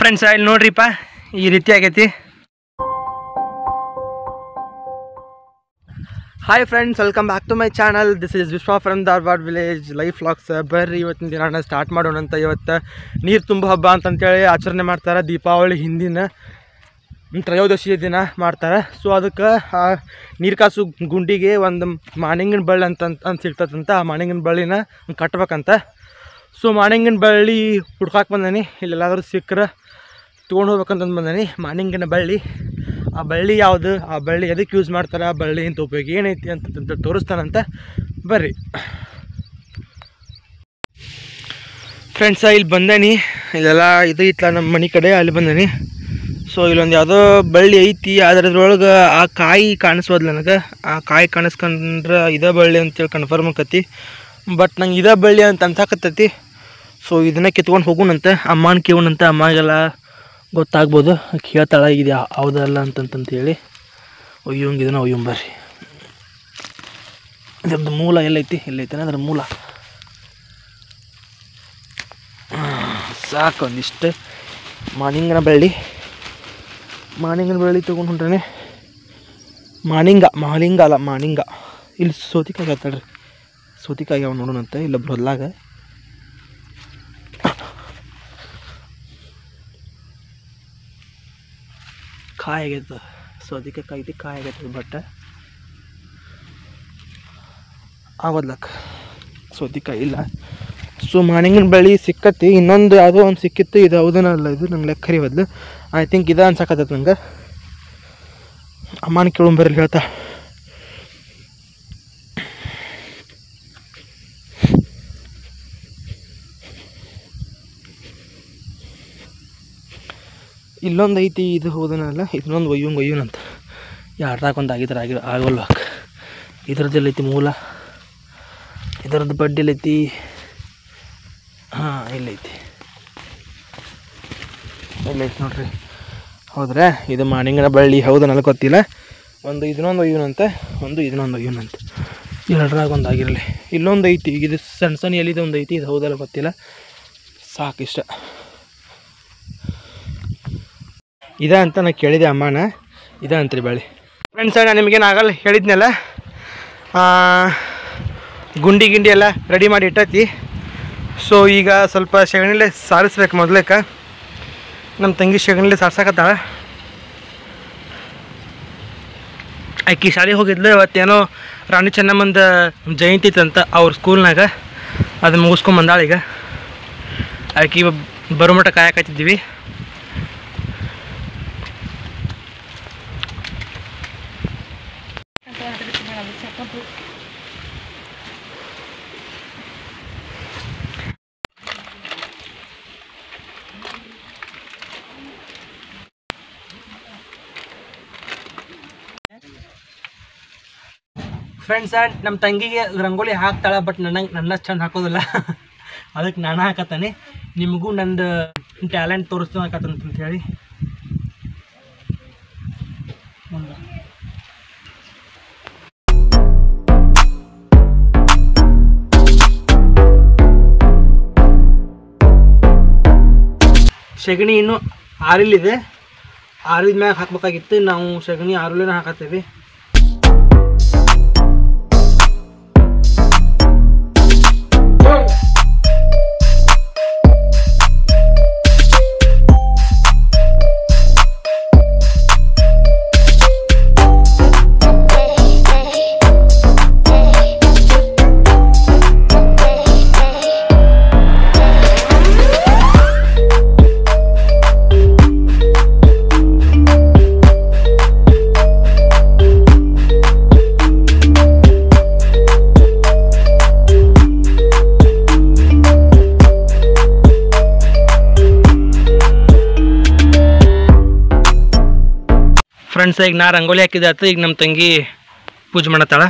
friends ಇಲ್ಲಿ ನೋಡ್ರಿಪ್ಪ ಈ ರೀತಿ ಆಗೈತಿ hi friends welcome back to my channel this is Vishwa from Dharwad village life vlogs ಬರ್ರಿ ಇವತ್ತಿನ ದಿನ ಸ್ಟಾರ್ಟ್ ಮಾಡೋಣ ಅಂತ ಇವತ್ತು ನೀರು ತುಂಬ ಹಬ್ಬ ಅಂತಂತೇಳಿ ಆಚರಣೆ ಮಾಡ್ತಾರೆ ದೀಪಾವಳಿ ಹಿಂದಿನ ತ್ರಯೋದಶಿ ದಿನ ಮಾಡ್ತಾರೆ ಸೊ ಅದಕ್ಕೆ ಆ ನೀರು ಕಾಸು ಗುಂಡಿಗೆ ಒಂದು ಮಾನಿಂಗಿನ ಬಳ್ಳಿ ಅಂತ ಅಂತ ಸಿಗ್ತದಂತ ಆ ಮಾನಿಂಗಿನ ಬಳ್ಳಿನ ಕಟ್ಬೇಕಂತ ಸೊ ಮಾನಿಂಗಿನ ಬಳ್ಳಿ ಹುಡ್ಕಾಕ್ ಬಂದಾನಿ ಇಲ್ಲೆಲ್ಲಾದ್ರೂ ಸಿಕ್ಕರೆ ತೊಗೊಂಡು ಹೋಗ್ಬೇಕಂತಂದು ಬಂದಾನಿ ಮಾನಿಂಗಿನ ಬಳ್ಳಿ ಆ ಬಳ್ಳಿ ಯಾವುದು ಆ ಬಳ್ಳಿ ಎದಕ್ಕೆ ಯೂಸ್ ಮಾಡ್ತಾರೆ ಆ ಬಳ್ಳಿ ಅಂತ ಉಪಯೋಗ ಏನೈತಿ ಅಂತ ತೋರಿಸ್ತಾನಂತ ಬರ್ರಿ ಫ್ರೆಂಡ್ಸ ಇಲ್ಲಿ ಬಂದೇನಿ ಇಲ್ಲೆಲ್ಲ ಇದು ಇತ್ತಲ್ಲ ನಮ್ಮ ಮನೆ ಕಡೆ ಅಲ್ಲಿ ಬಂದೇನಿ ಸೊ ಇಲ್ಲೊಂದು ಯಾವುದೋ ಬಳ್ಳಿ ಐತಿ ಆದ್ರೆ ಅದ್ರೊಳಗೆ ಆ ಕಾಯಿ ಕಾಣಿಸ್ಬೋದ್ ನನಗೆ ಆ ಕಾಯಿ ಕಾಣಿಸ್ಕೊಂಡ್ರೆ ಇದೇ ಬಳ್ಳಿ ಅಂತೇಳಿ ಕನ್ಫರ್ಮ್ ಆಕತಿ ಬಟ್ ನಂಗೆ ಇದೇ ಬಳ್ಳಿ ಅಂತ ಅನ್ಸಾಕತ್ತೈತಿ ಸೊ ಇದನ್ನ ಕಿತ್ಕೊಂಡು ಹೋಗೋಣಂತೆ ಅಮ್ಮನ ಕೇವಣಂತೆ ಅಮ್ಮಗೆಲ್ಲ ಗೊತ್ತಾಗ್ಬೋದು ಕೇಳ್ತಾಳ ಇದು ಯಾ- ಹೌದಲ್ಲ ಅಂತಂತಂತ ಹೇಳಿ ಒಯ್ಯೋಂಗ್ ಇದನ್ನ ಒಯ್ಯೋಂಗ್ ಬರ್ರಿ ಇದ್ರದ್ದು ಮೂಲ ಎಲ್ಲೈತಿ ಎಲ್ಲೈತೆ ಅದ್ರ ಮೂಲ ಆ, ಸಾಕು ಒಂದಿಷ್ಟು ಮಾನಿಂಗನ ಬಳ್ಳಿ ಮಾನಿಂಗನ ಬಳ್ಳಿ ತೊಗೊಂಡು ಹೊಂಟಾನೆ ಮಾನಿಂಗ ಮಾಲಿಂಗ ಅಲ್ಲ ಮಾನಿಂಗ ಇಲ್ಲಿ ಸೋತಿಕಾಯಿ ಆಗ್ತಾಳ್ರಿ ಸೋತಿಕಾಯಿ ಅವ ನೋಡೋಣಂತೆ ಇಲ್ಲೊಬ್ರು ಹೊಲ್ಲಾಗ ಕಾಯಿ ಆಗೈತೆ ಸೋತಿಕಾಯಿ ಕಾಯ್ತಿ ಕಾಯಿ ಆಗೈತೆ ಬಟ್ ಆಗೋದ್ಲಕ್ಕ ಸೋತಿಕಾಯಿ ಇಲ್ಲ ಸೊ ಮಾನಿಂಗಿನ ಬಳ್ಳಿ ಸಿಕ್ಕತ್ತಿ ಇನ್ನೊಂದು ಯಾವುದೋ ಒಂದು ಸಿಕ್ಕಿತ್ತು ಇದು ಹೌದನಲ್ಲ ಇದು ನಂಗೆ ಲೆಕ್ಕ ಕರಿವದ್ಲು ಐ ಥಿಂಕ್ ಇದು ಅನ್ಸಕತ್ತೈತೆ ನಂಗೆ ಅಮ್ಮನ ಕೇಳಂಬರಲ್ಲಿ ಹೇಳ್ತಾ ಇಲ್ಲೊಂದು ಐತಿ ಇದು ಹೌದನಲ್ಲ ಇದನ್ನೊಂದು ಒಯ್ಯೋಂಗ್ ಒಯ್ಯೋನಂತ ಯಾರ್ದಾಗ ಒಂದು ಆಗಿದ್ರೆ ಆಗಿ ಆಗೋಲ್ವ ಇದ್ರದ್ದು ಎಲ್ಲೈತಿ ಮೂಲ ಇದರದ್ದು ಬಡ್ಡಿ ಎಲ್ಲೈತಿ ಹಾಂ ಇಲ್ಲೈತಿ ಇಲ್ಲೈತಿ ನೋಡ್ರಿ ಹೌದ್ರಾ ಇದು ಮಾನಿಂಗನ ಬಳ್ಳಿ ಹೌದನಲ್ಲ ಗೊತ್ತಿಲ್ಲ ಒಂದು ಇದನ್ನೊಂದು ಒಯ್ಯೋನಂತೆ ಒಂದು ಇದನ್ನೊಂದು ಒಯ್ಯೋನಂತೆ ಎರಡರಾಗ ಒಂದು ಆಗಿರಲಿ ಇಲ್ಲೊಂದು ಐತಿ ಈಗ ಇದು ಸಣ್ಣ ಸಣ್ಣ ಎಲ್ಲಿದೆ ಒಂದು ಐತಿ ಇದು ಹೌದಲ್ಲ ಗೊತ್ತಿಲ್ಲ ಸಾಕಿಷ್ಟ ಇದ ಅಂತ ನಾ ಕೇಳಿದೆ ಅಮ್ಮನ ಇದ ಅಂತ್ರಿ ಬಳ್ಳಿ ಫ್ರೆಂಡ್ಸ್ ನಾನು ನಿಮಗೇನು ಆಗಲ್ಲ ಹೇಳಿದ್ನಲ್ಲ ಆ, ಗುಂಡಿ ಗಿಂಡಿ ಎಲ್ಲ ರೆಡಿ ಮಾಡಿ ಇಟ್ಟೈತಿ ಸೊ ಈಗ ಸ್ವಲ್ಪ ಸಗಣಿಲೆ ಸಾರಿಸ್ಬೇಕು ಮೊದ್ಲೇಕ ನಮ್ಮ ತಂಗಿ ಸಗಣಿಲೆ ಸಾರ್ಸಕತ್ತಾಳ ಆಕಿ ಶಾಲೆಗೆ ಹೋಗಿದ್ಲು ಇವತ್ತೇನೋ ರಾಣಿ ಚೆನ್ನಮ್ಮಂದ ಜಯಂತಿ ಇತ್ತಂತ ಅವ್ರ ಸ್ಕೂಲ್ನಾಗ ಅದನ್ನ ಮುಗಿಸ್ಕೊಂಬಂದಾಳ ಈಗ ಆಕಿ ಬರೋ ಮಟ್ಟ ಕಾಯಕತ್ತಿದ್ವಿ ಫ್ರೆಂಡ್ಸ್ ನಮ್ಮ ತಂಗಿಗೆ ರಂಗೋಲಿ ಹಾಕ್ತಾಳ ಬಟ್ ನನಗೆ ನನ್ನ ಚಂದ ಹಾಕೋದಿಲ್ಲ ಅದಕ್ಕೆ ನಾನು ಹಾಕತ್ತಾನೆ ನಿಮಗೂ ನಂದು ಟ್ಯಾಲೆಂಟ್ ತೋರಿಸ್ತು ಹಾಕತ್ತಂತ ಹೇಳಿ ಮುಂದೆ ಸಗಣಿ ಇನ್ನೂ ಆರಿಲಿದೆ ಆರಿದ ಮ್ಯಾಗ ಹಾಕ್ಬೇಕಾಗಿತ್ತು ನಾವು ಸಗಣಿ ಆರುಲಿನ ಹಾಕತ್ತೇವೆ ಫ್ರೆಂಡ್ಸ್ ಈಗ ನಾ ರಂಗೋಲಿ ಹಾಕಿದೆ ಆತು ಈಗ ನಮ್ಮ ತಂಗಿ ಪೂಜೆ ಮಾಡತ್ತಾಳ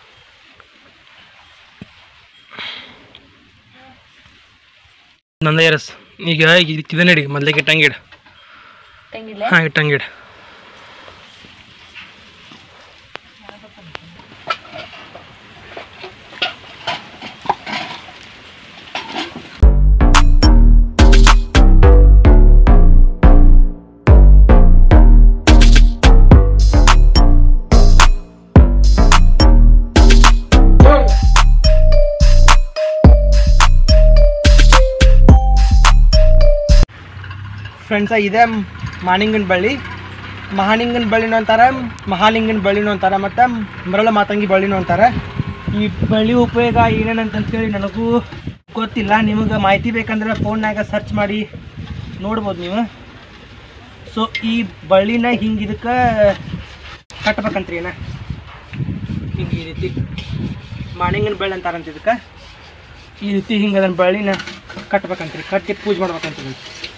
ನಂದ ಎರಸ್ ಈಗ ಇದನ್ನ ಹಿಡಿ ಮೊದ್ಲಿಗೆ ಇಟ್ಟಂಗಿಡ ತಂಗಿಲ್ಲ ಹಾಂ ಇಟ್ಟಂಗಿಡ ಫ್ರೆಂಡ್ಸ ಇದೆ ಮಾನಿಂಗನ ಬಳ್ಳಿ ಮಹಾನಿಂಗನ ಬಳ್ಳಿನೂ ಅಂತಾರೆ ಮಹಾಲಿಂಗನ ಬಳ್ಳಿನೂ ಅಂತಾರೆ ಮತ್ತು ಮರಳು ಮಾತಂಗಿ ಬಳ್ಳಿನೂ ಅಂತಾರೆ ಈ ಬಳ್ಳಿ ಉಪಯೋಗ ಏನೇನಂತಂತೇಳಿ ನನಗೂ ಗೊತ್ತಿಲ್ಲ ನಿಮಗೆ ಮಾಹಿತಿ ಬೇಕಂದ್ರೆ ಫೋನ್ನಾಗ ಸರ್ಚ್ ಮಾಡಿ ನೋಡ್ಬೋದು ನೀವು ಸೊ ಈ ಬಳ್ಳಿನ ಹಿಂಗೆ ಇದಕ್ಕೆ ಕಟ್ಬೇಕಂತ್ರಿ ಏನ ಹಿಂಗೆ ಈ ರೀತಿ ಮಾಣಿಂಗನ ಬಳ್ಳಿ ಅಂತಾರಂತ ಇದಕ್ಕೆ ಈ ರೀತಿ ಹಿಂಗೆ ಅದನ್ನ ಬಳ್ಳಿನ ಕಟ್ಬೇಕಂತ್ರಿ ಕಟ್ಟಿ ಪೂಜೆ ಮಾಡ್ಬೇಕಂತ್ರಿ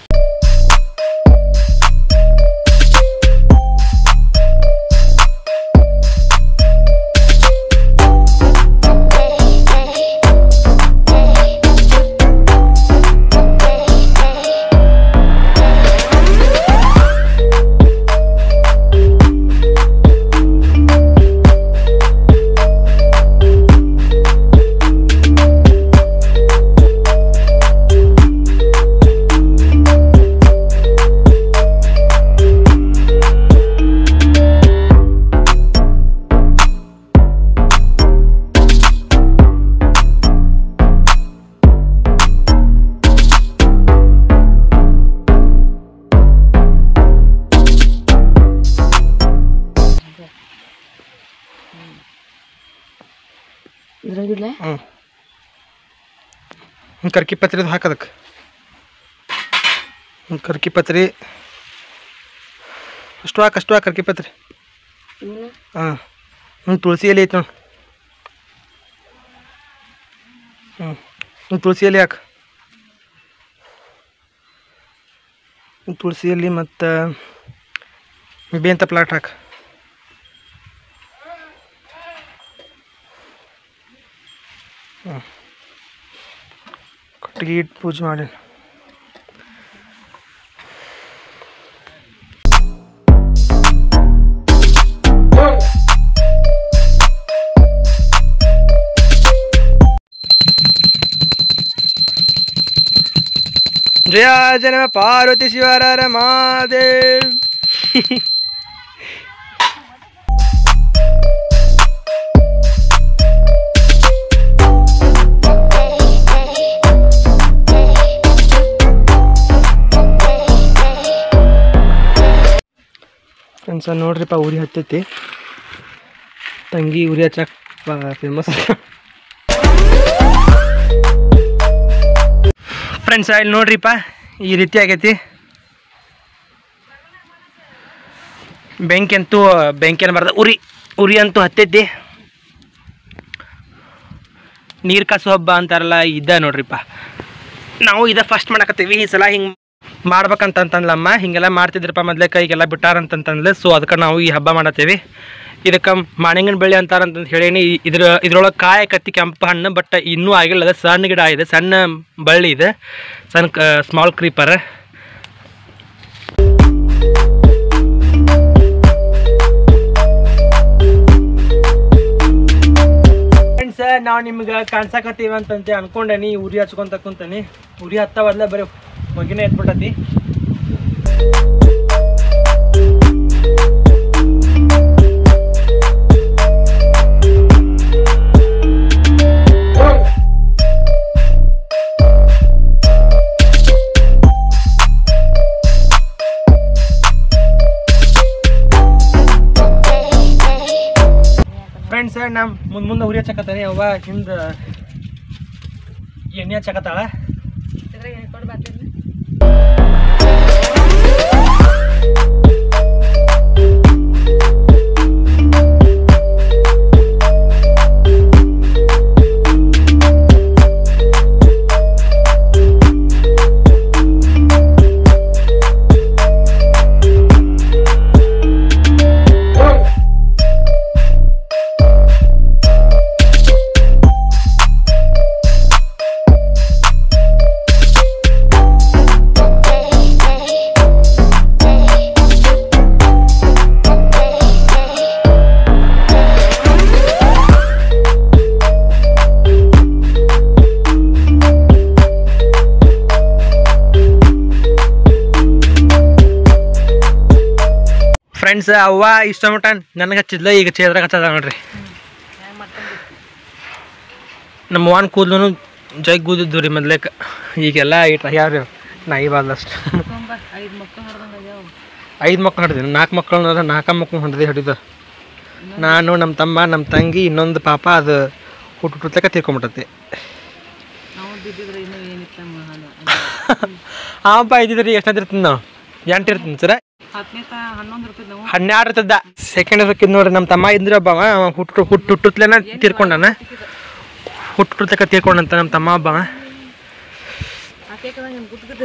ಇದ್ರಾಗಿಡ್ಲೆ ಹ್ಞೂ ಕರ್ಕಿ ಪತ್ರಿದು ಹಾಕೋದಕ್ಕೆ ಕರ್ಕಿ ಪತ್ರಿ ಅಷ್ಟು ಹಾಕಿ ಅಷ್ಟು ಹಾಕಿ ಕರ್ಕಿ ಪತ್ರಿ ಇವನು ಹಾಂ ಹ್ಞೂ ತುಳಸಿ ಎಲೆ ಐತೆ ನೋಡಿ ಹ್ಞೂ ಹ್ಞೂ ತುಳಸಿ ಎಲೆ ಹಾಕು ಹ್ಞೂ ತುಳಸಿ ಎಲೆ ಮತ್ತು ಬೇಂತ ಪ್ಲಾಟ್ ಹಾಕು ಹ್ಞೂ ಕೊಟ್ಟಿಗೆ ಇಟ್ಟು ಪೂಜೆ ಮಾಡಿ ಜಯ ಜನ ಪಾರ್ವತಿ ಶಿವರ ಮಹಾದೇವ್ ಫ್ರೆಂಡ್ಸ ನೋಡ್ರಿಪ್ಪ ಉರಿ ಹತ್ತೈತಿ ತಂಗಿ ಉರಿ ಹಚ್ಚಕ್ ಫೇಮಸ್ ಫ್ರೆಂಡ್ಸ ಇಲ್ಲಿ ನೋಡ್ರಿಪ್ಪ ಈ ರೀತಿ ಆಗೈತಿ ಬೆಂಕಿ ಅಂತೂ ಬೆಂಕಿ ಅನ್ಬಾರ್ದು ಉರಿ ಉರಿ ಅಂತೂ ಹತ್ತೈತಿ ನೀರು ಕಾಸು ಹಬ್ಬ ಅಂತಾರಲ್ಲ ಇದ ನೋಡ್ರಿಪ್ಪ ನಾವು ಇದ ಫಸ್ಟ್ ಮಾಡಕತ್ತೀವಿ ಈ ಸಲ ಹಿಂಗೆ ಮಾಡ್ಬೇಕಂತಂತಂದ್ಲಮ್ಮ ಹಿಂಗೆಲ್ಲ ಮಾಡ್ತಿದ್ರಪ್ಪ ಮೊದ್ಲೇ ಕೈಗೆಲ್ಲ ಬಿಟ್ಟಾರಂತಂತಂದ್ಲು ಸೊ ಅದಕ್ಕೆ ನಾವು ಈ ಹಬ್ಬ ಮಾಡತ್ತೀವಿ ಇದಕ್ಕೆ ಮಾಣಿಂಗನ ಬೆಳೆ ಅಂತಾರಂತಂದು ಹೇಳೀನಿ ಈ- ಇದ್ರ ಇದ್ರೊಳಗೆ ಕಾಯಿ ಕತ್ತಿ ಕೆಂಪು ಹಣ್ಣು ಬಟ್ ಇನ್ನೂ ಆಗಿಲ್ಲ ಅದು ಸಣ್ಣ ಗಿಡ ಇದೆ ಸಣ್ಣ ಬಳ್ಳಿ ಇದೆ ಸಣ್ಣ ಸ್ಮಾಲ್ ಕ್ರೀಪರ್ ಫ್ರೆಂಡ್ಸ್ ನಾವು ನಿಮ್ಗೆ ಕಾಣ್ಸಕತ್ತೀವಿ ಅಂತಂತೆ ಅನ್ಕೊಂಡೇನಿ ಉರಿ ಹಚ್ಕೊಂತ ಕುಂತಾನಿ ಉರಿ ಹತ್ತ ಬದಲ ಬರೀ ಹೊಗಿನೇ ಎತ್ಬಿಟ್ಟತಿ ಫ್ರೆಂಡ್ಸ್ ನಮ್ಮ ಮುಂದೆ ಮುಂದೆ ಉರಿ ಹಚ್ಚಕತ್ತಾನೆ ಅವ ಹಿಂದೆ ಎಣ್ಣೆ ಹಚ್ಚಕತ್ತಾಳ ಇದ್ರಾಗ ಹೇಳ್ಕೊಂಡು ಬರ್ತೀನಿ ಫ್ರೆಂಡ್ಸ್ ಅವ್ವ ಇಷ್ಟ ಮಟ ನನಗೆ ಹಚ್ಚಿದ್ಲ ಈಗ ಚೇದ್ರಾಗ ಹಚ್ಚದ ನೋಡ್ರಿ ಹ್ಯಾಂಗ ಮಾಡ್ಕೊಂಡು ನಮ್ಮ ವಾನ್ ಕೂದಲು ಜೈ ಕೂದಿದ್ದು ರೀ ಮೊದ್ಲೇಕ ಈಗೆಲ್ಲ ಇಟ್ಟು ಯಾವ್ರಿ ನಾಯಿ ಬಾದಷ್ಟು ತೊಗೊಂಬ ಐದು ಮಕ್ಕಳು ಹೊಡೆದಂಗೆ ಆಗ್ಯಾವ ಐದು ಮಕ್ಳು ಹಿಡಿದೀನಿ ನಾಲ್ಕು ಮಕ್ಕಳು ನಾಲ್ಕು ಮಕ್ಳು ಹೊಡೆದೇ ಹಿಡಿದು ನಾನು ನಮ್ಮ ತಮ್ಮ ನಮ್ಮ ತಂಗಿ ಇನ್ನೊಂದು ಪಾಪ ಅದು ಹುಟ್ಟು ಹುಟ್ಟುತ್ತಕ ತೀರ್ಕೊಂಬಿಟ್ಟತಿ ನಾವು ಬಿದ್ದಿದ್ರೆ ಇನ್ನೂ ಏನಿತ್ತಮ್ಮ ಆಪ ಇದ್ದಿದ್ರಿ ಎಷ್ಟು ಇರ್ತೀನಿ ನಾವು ಎಂಟು ಇರ್ತೀನಿ ಸರ ಹತ್ತನೇ ತ ಹನ್ನೊಂದು ಇರ್ತದೆ ನಾವು ಹನ್ನೆರಡು ಇರ್ತದ ಸೆಕೆಂಡ್ ಇರ್ಬೇಕಿದ್ ನೋಡ್ರಿ ನಮ್ಮ ತಮ್ಮ ಇದ್ರೆ ಒಬ್ಬವ ಅವ ಹುಟ್ಟು ಹುಟ್ಟು ಹುಟ್ಟುತ್ತಲೇನ ತೀರ್ಕೊಂಡಾನ ಹುಟ್ಟು ಹುಟ್ಟುತ್ತಕ ತೀರ್ಕೊಂಡಂತ ನಮ್ಮ ತಮ್ಮ ಒಬ್ಬವ ಹಾಕ್ಯಾಕದ ನಿಮ್ಗೆ ಗುದ್ದು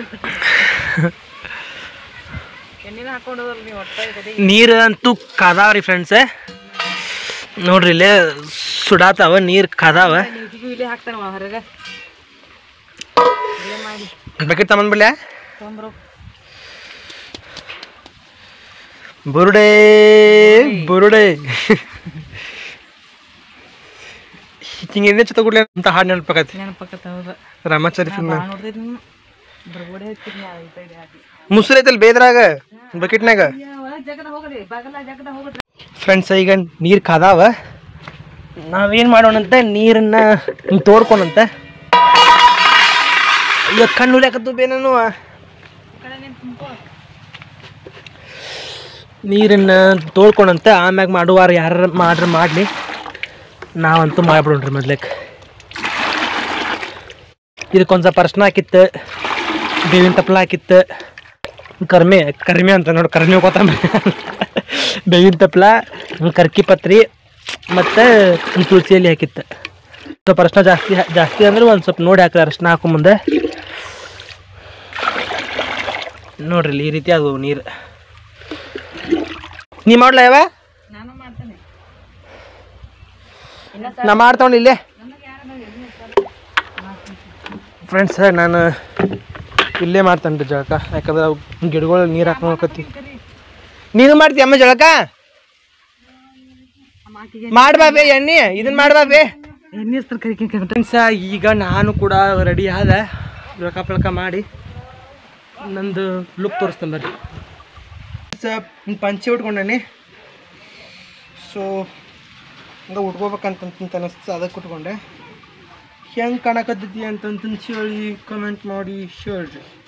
ಎಣ್ಣೆನ ಹಾಕೊಂಡು ಹೋದ್ರಲ್ಲ ನೀವು ಒಟ್ಟ ಕಡೆ ನೀರು ಅಂತೂ ಕದಾವ್ರಿ ಫ್ರೆಂಡ್ಸ್ ನೋಡ್ರಿ ಇಲ್ಲೇ ಸುಡಾತಾವ ನೀರು ಕದಾವ ನೀವು ಇಲ್ಲೇ ಹಾಕ್ತಾನ ಹೊರಗೆ ಇಲ್ಲೇ ಮಾಡಿ ಬಕೆಟ್ ತಗೊಂಡ್ಬಿಡ್ಲೆ ತೊಗೊಂಬ್ರು ಬುರುಡೆ ಬುರುಡೆ ಹಿಂಗೆ ಎಣ್ಣೆ ಜೊತೆ ಕೊಡ್ಲಿ ಅಂತ ಹಾಡು ನೆನಪಾಕತಿ ನೆನಪಕ್ಕತ್ತ ಹೌದು ರಾಮಾಚಾರಿ ಫಿಲ್ಮ್ ಭಾಳ ನೋಡ್ತಿದ್ ನೀವು ಬರ್ಬೋಡೆ ಹಚ್ಚಿದ್ನಿ ಈ ಸೈಡ್ ಹಾಕಿ ಮುಸುರು ಐತಲ್ ಬೇದ್ರಾಗ ಬಕೆಟ್ನಾಗ ಒಳಗೆ ಜಗದ ಹೋಗಲಿ ಬಾಗಲ ಜಗದ ಹೋಗ್ರಿ ಫ್ರೆಂಡ್ಸ್ ಈಗ ನೀರು ಕಾದಾವ ನಾವೇನು ಮಾಡೋಣಂತ ನೀರನ್ನ ಹಿಂಗ್ ತೋಡ್ಕೊಳಂತ ಈಗ ಕಣ್ಣು ಉಲ್ಯಾಕತ್ತು ಬೇನನು ಈ ಕಡೆ ನೀನು ತುಂಬ್ಕೋ ನೀರನ್ನ ತೋಡ್ಕೊಳಂತ ಆಮ್ಯಾಗ ಮಾಡುವಾರ ಯಾರು ಮಾಡ್ರೆ ಮಾಡಲಿ ನಾವಂತೂ ಮಾಡ್ಬಿಡೋಣ್ರಿ ಮೊದ್ಲಕ್ಕೆ ಇದಕ್ಕೊಂದು ಸ್ವಲ್ಪ ಅರ್ಶಿನ ಹಾಕಿತ್ತು ಬೇವಿನ ತಪ್ಪಲ ಹಾಕಿತ್ತು ಕರ್ಮೆ ಕರ್ಮೆ ಅಂತ ನೋಡಿ ಕರ್ಮೆ ಕೊತ್ತಂಬರಿ ಬೇವಿನ ತಪ್ಪಲ ಕರ್ಕಿ ಪತ್ರಿ ಮತ್ತು ತುಳಸಿ ಎಲೆ ಹಾಕಿತ್ತು ಸ್ವಲ್ಪ ಅರ್ಶಿನ ಜಾಸ್ತಿ ಜಾಸ್ತಿ ಅಂದ್ರೆ ಒಂದು ಸ್ವಲ್ಪ ನೋಡಿ ಹಾಕಿದ ಅರ್ಶಿನ ಹಾಕೋ ಮುಂದೆ ನೋಡ್ರಿ ಇಲ್ಲಿ ಈ ರೀತಿ ಅದು ನೀರು ನೀ ಮಾಡ್ಲಾ ಯಾವ ನಾನು ಮಾಡ್ತೇನೆ ನಾ ಮಾಡ್ತಾವಣ ಇಲ್ಲೇ ಫ್ರೆಂಡ್ಸ್ ನಾನು ಇಲ್ಲೇ ಮಾಡ್ತೇನೆ ರೀ ಜಳಕ ಯಾಕಂದ್ರೆ ಅವು ಗಿಡಗಳು ನೀರು ಹಾಕೊಂಡ್ಕತ್ತಿ ನೀನು ಮಾಡ್ತೀಯ ಅಮ್ಮ ಜಳಕ ಮಾಡ್ಬಾಬೆ ಎಣ್ಣೆ ಇದನ್ನ ಮಾಡ್ಬಾಬೆ ಎಣ್ಣೆ ಹಚ್ತಾರೆ ಕರಿಕೆ ಫ್ರೆಂಡ್ಸ ಈಗ ನಾನು ಕೂಡ ರೆಡಿ ಆದ ಜಳಕ ಪಳಕ ಮಾಡಿ ನಂದು ಲುಕ್ ತೋರಿಸ್ತೇನೆ ಬರ್ರಿ ಫ್ರೆಂಡ್ಸ ಪಂಚೆ ಉಟ್ಕೊಂಡೇನಿ ಸೊ ಹಂಗೆ ಉಟ್ಕೋಬೇಕಂತ ಅನಿಸ್ತು ಅದಕ್ಕೆ ಉಟ್ಕೊಂಡೆ ಹೆಂಗೆ ಕಾಣಕತ್ತೈತಿ ಅಂತಂತ ಹೇಳಿ ಕಮೆಂಟ್ ಮಾಡಿ ಹೇಳ್ರಿ